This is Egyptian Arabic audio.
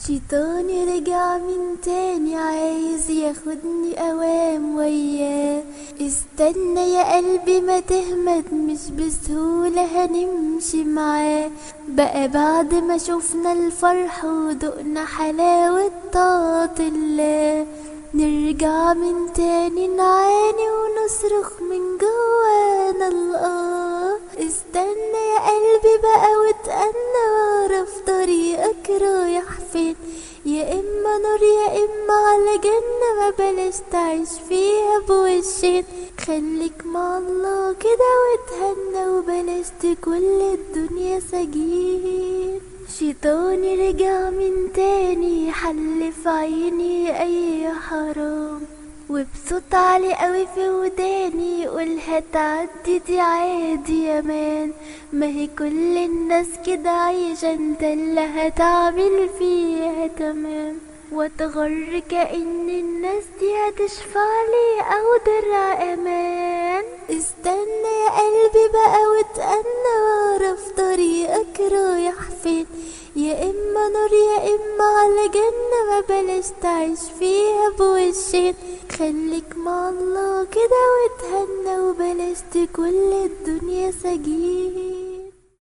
شيطاني رجع من تاني عايز ياخدني اوام وياه استنى يا قلبي ما تهمد مش بسهولة هنمشي معاه بقى بعد ما شفنا الفرح ودقنا حلاوة طاعة الله نرجع من تاني نعاني ونصرخ من جوانا الله استنى يا قلبي بقى واتأنى واعرف طريقك رايح فين يا اما نار يا اما على جنة ما بلاش تعيش فيها بوشين خليك مع الله كده واتهنى وبلاش تكل الدنيا سجين شيطاني رجع من تاني حل في عيني اي حرام وبصوت عالي قوي في وداني يقول هتعدي دي عادي يا مان ما هي كل الناس كده عايشة انت اللي هتعمل فيها تمام واتغر كأن الناس دي هتشفع لي او درع امان استنى يا قلبي بقى واتأنى واعرف طريقك رايح فين يا اما نار يا اما على جنة ما بلاش تعيش فيها بوشين خليك مع الله كده واتهنى وبلاش تكل الدنيا سجين